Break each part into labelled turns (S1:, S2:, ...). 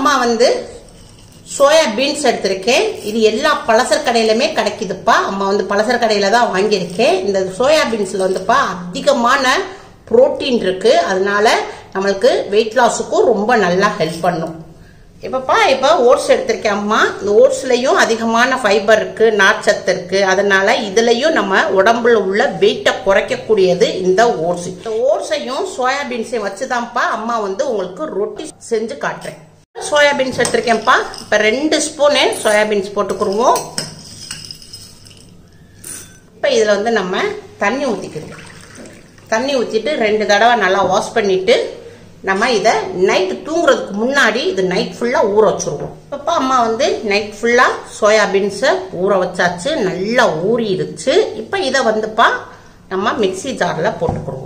S1: அம்மா வந்து soya beans எடுத்திருக்கேன் இது எல்லா பலசர் கடையிலுமே கிடைக்குதுப்பா அம்மா வந்து பலசர் கடையில தான் வாங்கியிருக்கேன் இந்த சோயா பீன்ஸ்ல வந்துப்பா அதிகமான புரோட்டீன் இருக்கு அதனால நம்மளுக்கு வெயிட் லாஸுக்கும் ரொம்ப நல்லா ஹெல்ப் பண்ணும் இப்பப்பா இப்போ ஓட்ஸ் எடுத்திருக்கேன் அம்மா இந்த ஓட்ஸ்லயும் அதிகமான ஃபைபர் இருக்கு நார்ச்சத்து இருக்கு அதனால இதுலயும் நம்ம உடம்புல உள்ள வெயிட்டை குறைக்கக்கூடியது இந்த ஓட்ஸ் இந்த ஓட்ஸையும் சோயாபீன்ஸையும் வச்சுதான்ப்பா அம்மா வந்து உங்களுக்கு ரொட்டி செஞ்சு காட்டுறேன் சோயாபீன்ஸ் எடுத்திருக்கேன்ப்பா இப்போ ரெண்டு ஸ்பூனு சோயாபீன்ஸ் போட்டுக்குருவோம் இப்போ இதில் வந்து நம்ம தண்ணி ஊற்றிக்கிறோம் தண்ணி ஊற்றிட்டு ரெண்டு தடவை நல்லா வாஷ் பண்ணிட்டு நம்ம இதை நைட்டு தூங்குறதுக்கு முன்னாடி இது நைட் ஃபுல்லாக ஊற வச்சுருவோம் இப்போ அம்மா வந்து நைட் ஃபுல்லாக சோயாபீன்ஸை ஊற வச்சாச்சு நல்லா ஊறிடுச்சு இப்போ இதை வந்துப்பா நம்ம மிக்ஸி ஜாரில் போட்டுக்கிடுவோம்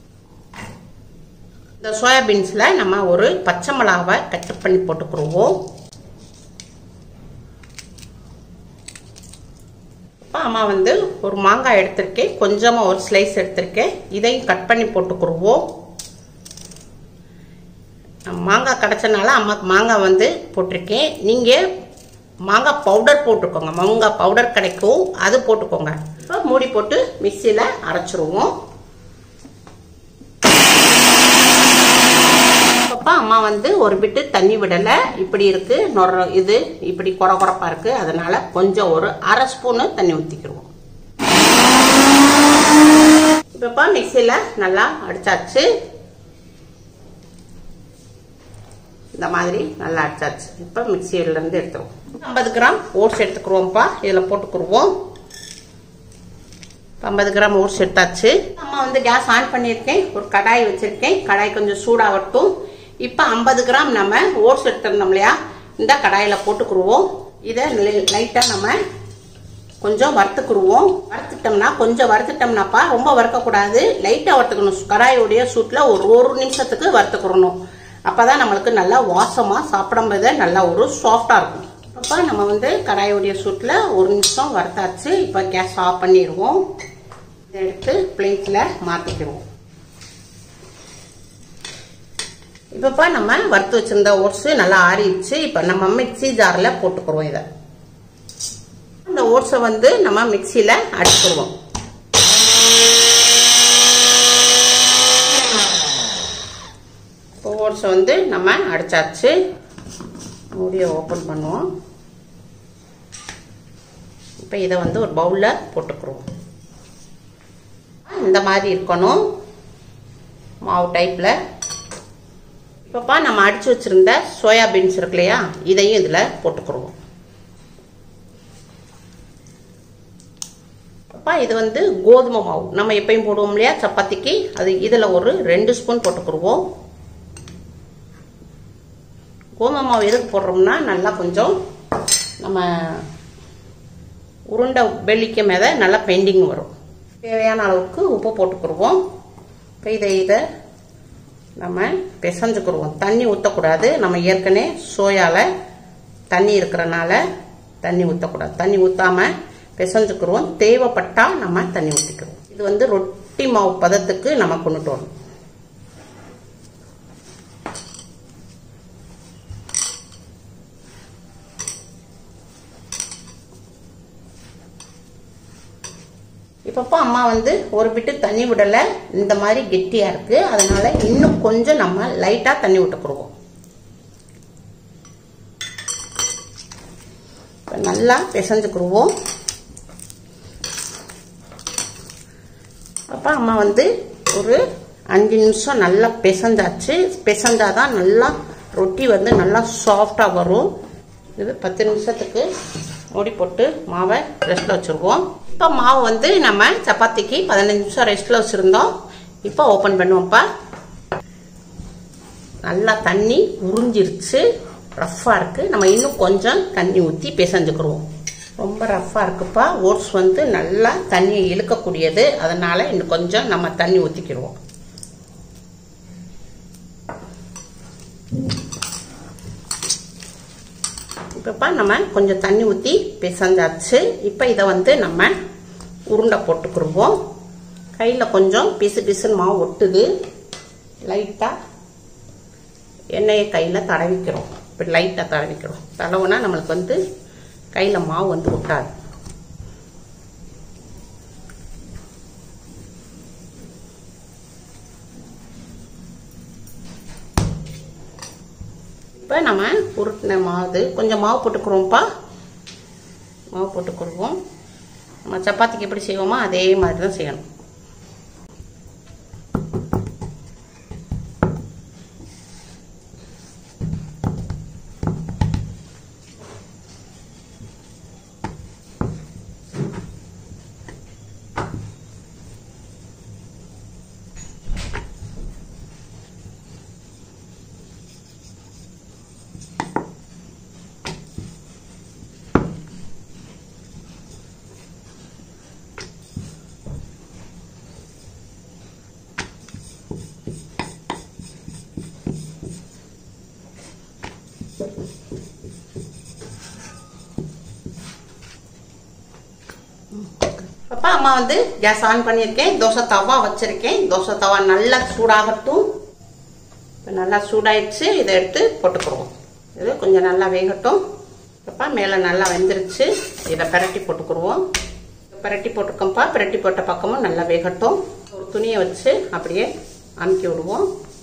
S1: இந்த சோயாபீன்ஸில் நம்ம ஒரு பச்சை மிளகாவை கட் பண்ணி போட்டுக்கிடுவோம் இப்போ அம்மா வந்து ஒரு மாங்காய் எடுத்திருக்கேன் கொஞ்சமாக ஒரு ஸ்லைஸ் எடுத்திருக்கேன் இதையும் கட் பண்ணி போட்டுக்கிடுவோம் மாங்காய் கிடச்சனால அம்மாக்கு மாங்காய் வந்து போட்டிருக்கேன் நீங்கள் மாங்காய் பவுடர் போட்டுக்கோங்க மாங்காய் பவுடர் கிடைக்கும் அது போட்டுக்கோங்க இப்போ மூடி போட்டு மிக்சியில் அரைச்சிருவோம் அப்பா அம்மா வந்து ஒரு பிட்டு தண்ணி விடலை இப்படி இருக்கு நொற இது இப்படி குறை குறப்பா இருக்கு அதனால கொஞ்சம் ஒரு அரை ஸ்பூனு தண்ணி ஊற்றிக்கிடுவோம் இப்பப்பா மிக்சியில் நல்லா அடிச்சாச்சு இந்த மாதிரி நல்லா அடிச்சாச்சு இப்போ மிக்சியிலேருந்து எடுத்துருவோம் ஐம்பது கிராம் ஓட்ஸ் எடுத்துக்கிறோம்ப்பா இதில் போட்டுக்குருவோம் ஐம்பது கிராம் ஓட்ஸ் எடுத்தாச்சு அம்மா வந்து கேஸ் ஆன் பண்ணியிருக்கேன் ஒரு கடாய் வச்சிருக்கேன் கடாய் கொஞ்சம் சூடாகட்டும் இப்போ ஐம்பது கிராம் நம்ம ஓட்ஸ் எடுத்துருந்தோம் இல்லையா இந்த கடாயில் போட்டுக்குருவோம் இதை லைட்டாக நம்ம கொஞ்சம் வறுத்துக்குருவோம் வறுத்துட்டோம்னா கொஞ்சம் வறுத்துட்டோம்னாப்பா ரொம்ப வறுக்கக்கூடாது லைட்டாக வறுத்துக்கணும் கடாயுடைய சூட்டில் ஒரு ஒரு நிமிஷத்துக்கு வறுத்துக்கிறணும் அப்பதான் நம்மளுக்கு நல்லா வாசமாக சாப்பிடும்போது நல்லா ஒரு சாஃப்டாக இருக்கும் அப்போ நம்ம வந்து கடாயுடைய சூட்டில் ஒரு நிமிஷம் வறுத்தாச்சு இப்போ கேஸ் ஆஃப் பண்ணிடுவோம் இதை எடுத்து பிளேட்டில் மாற்றிக்கிடுவோம் இப்பப்பா நம்ம வறுத்து வச்சிருந்த ஓட்ஸ் நல்லா ஆறிடுச்சு இப்போ நம்ம மிக்சி ஜாரில் போட்டுக்கிறோம் இதை இந்த ஓட்ஸை வந்து நம்ம மிக்சியில் அடிச்சிடுவோம் இப்போ ஓட்ஸை வந்து நம்ம அடிச்சாச்சு மூடியை ஓப்பன் பண்ணுவோம் இப்போ இதை வந்து ஒரு பவுலில் போட்டுக்கிறோம் இந்த மாதிரி இருக்கணும் மாவு டைப்பில் இப்போப்பா நம்ம அடித்து வச்சுருந்த சோயாபீன்ஸ் இருக்கு இல்லையா இதையும் இதில் போட்டுக்கிறோம் அப்பா இது வந்து கோதுமை மாவு நம்ம எப்பயும் போடுவோம் இல்லையா சப்பாத்திக்கு அது இதில் ஒரு ரெண்டு ஸ்பூன் போட்டுக்கிடுவோம் கோதுமை மாவு எதுக்கு போடுறோம்னா நல்லா கொஞ்சம் நம்ம உருண்டை வெள்ளிக்க மேத நல்லா பெண்டிங் வரும் தேவையான அளவுக்கு உப்பு போட்டுக்கிடுவோம் இப்போ இதை இதை நம்ம பிசைஞ்சுக்கிடுவோம் தண்ணி ஊற்றக்கூடாது நம்ம ஏற்கனவே சோயாவில் தண்ணி இருக்கிறனால தண்ணி ஊற்றக்கூடாது தண்ணி ஊற்றாமல் பிசைஞ்சுக்கிடுவோம் தேவைப்பட்டால் நம்ம தண்ணி ஊற்றிக்கிடுவோம் இது வந்து ரொட்டி மாவு பதத்துக்கு நம்ம கொண்டுட்டு வரணும் இப்பப்போ அம்மா வந்து ஒரு பிட்டு தண்ணி விடலை இந்த மாதிரி கெட்டியாக இருக்குது அதனால இன்னும் கொஞ்சம் நம்ம லைட்டாக தண்ணி விட்டுக்குருவோம் இப்போ நல்லா பிசைஞ்சுக்குருவோம் அப்போ அம்மா வந்து ஒரு அஞ்சு நிமிஷம் நல்லா பிசைஞ்சாச்சு பிசைஞ்சாதான் நல்லா ரொட்டி வந்து நல்லா சாஃப்டாக வரும் இது பத்து நிமிஷத்துக்கு மூடி போட்டு மாவை ரெஸ்ட்டில் வச்சுருவோம் இப்போ மாவு வந்து நம்ம சப்பாத்திக்கு பதினஞ்சு நிமிஷம் ரெஸ்ட்டில் வச்சுருந்தோம் இப்போ ஓப்பன் பண்ணுவோம்ப்பா நல்லா தண்ணி உறிஞ்சிருச்சு ரஃப்பாக இருக்குது நம்ம இன்னும் கொஞ்சம் தண்ணி ஊற்றி பிசைஞ்சுக்கிடுவோம் ரொம்ப ரஃப்பாக இருக்குப்பா ஓட்ஸ் வந்து நல்லா தண்ணியை இழுக்கக்கூடியது அதனால் இன்னும் கொஞ்சம் நம்ம தண்ணி ஊற்றிக்கிடுவோம் இப்பப்பா நம்ம கொஞ்சம் தண்ணி ஊற்றி பிசைஞ்சாச்சு இப்போ இதை வந்து நம்ம உருண்டை போட்டுக்கிடுவோம் கையில் கொஞ்சம் பிசு பிசுன்னு மாவு ஒட்டுது லைட்டாக எண்ணெயை கையில் தடவிக்கிறோம் இப்படி லைட்டாக தடவிக்கிறோம் தடவுனா நம்மளுக்கு வந்து கையில் மாவு வந்து ஒட்டாது இப்போ நம்ம உருட்டின மாவு கொஞ்சம் மாவு போட்டுக்கிறோம்ப்பா மாவு போட்டுக்கிடுவோம் நம்ம சப்பாத்திக்கு எப்படி செய்வோமோ அதே மாதிரி தான் செய்யணும் அப்பா அம்மா வந்து கேஸ் ஆன் பண்ணியிருக்கேன் தோசை தவா வச்சிருக்கேன் தோசை தவா நல்லா சூடாகட்டும் இப்போ நல்லா சூடாயிடுச்சு இதை எடுத்து போட்டுக்கிறோம் இது கொஞ்சம் நல்லா வேகட்டும் அப்பா மேலே நல்லா வெந்துருச்சு இதை பிரட்டி போட்டுக்கிடுவோம் பிரட்டி போட்டிருக்கோம்ப்பா பிரட்டி போட்ட பக்கமும் நல்லா வேகட்டும் ஒரு துணியை வச்சு அப்படியே அமுக்கி விடுவோம்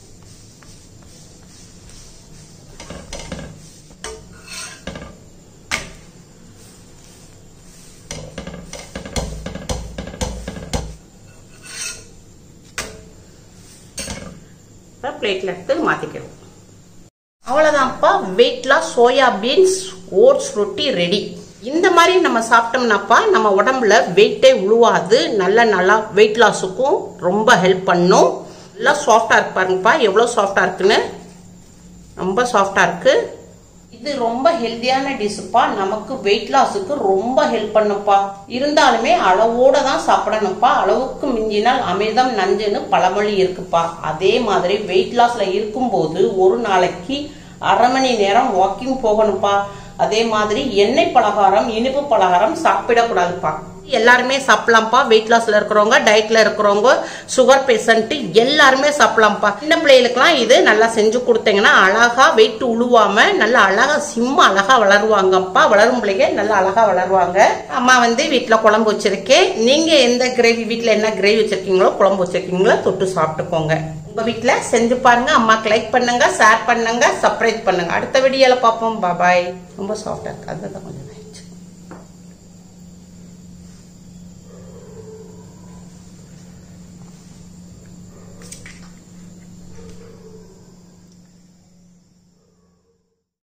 S1: பிளேட்ல எடுத்து மாத்திக்கிறோம் அவ்வளவுதான்ப்பா weight loss soya beans oats ரொட்டி ரெடி இந்த மாதிரி நம்ம சாப்பிட்டோம்னாப்பா நம்ம உடம்புல வெயிட்டே உழுவாது நல்ல நல்லா வெயிட் லாஸுக்கும் ரொம்ப ஹெல்ப் பண்ணும் நல்லா சாஃப்டா இருக்கு பாருங்கப்பா எவ்வளோ சாஃப்டா இருக்குன்னு ரொம்ப சாஃப்டா இருக்கு இது ரொம்ப ஹெல்தியான டிஷ்ப்பா நமக்கு வெயிட் லாஸுக்கு ரொம்ப ஹெல்ப் பண்ணுப்பா இருந்தாலுமே அளவோட தான் சாப்பிடணும்ப்பா அளவுக்கு மிஞ்சினால் அமிர்தம் நஞ்சுன்னு பழமொழி இருக்குப்பா அதே மாதிரி வெயிட் லாஸ்ல இருக்கும்போது ஒரு நாளைக்கு அரை மணி நேரம் வாக்கிங் போகணும்ப்பா அதே மாதிரி எண்ணெய் பலகாரம் இனிப்பு பலகாரம் சாப்பிடக்கூடாதுப்பா எல்லாருமே சாப்பிடலாம்ப்பா வெயிட் லாஸ்ல இருக்கிறவங்க டயட்ல இருக்கிறவங்க சுகர் பேஷண்ட் எல்லாருமே சாப்பிடலாம்ப்பா சின்ன பிள்ளைகளுக்குலாம் இது நல்லா செஞ்சு கொடுத்தீங்கன்னா அழகா வெயிட் உழுவாம நல்லா அழகா சிம்ம அழகா வளருவாங்கப்பா வளரும் பிள்ளைங்க நல்லா அழகா வளருவாங்க அம்மா வந்து வீட்டுல குழம்பு வச்சிருக்கேன் நீங்க எந்த கிரேவி வீட்டுல என்ன கிரேவி வச்சிருக்கீங்களோ குழம்பு வச்சிருக்கீங்களோ தொட்டு சாப்பிட்டுக்கோங்க உங்க வீட்டுல செஞ்சு பாருங்க அம்மாக்கு லைக் பண்ணுங்க ஷேர் பண்ணுங்க சப்ஸ்கிரைப் பண்ணுங்க அடுத்த வீடியோல பார்ப்போம் பாய் ரொம்ப சாஃப்டா இருக்கு அதுதான் கொஞ்சம்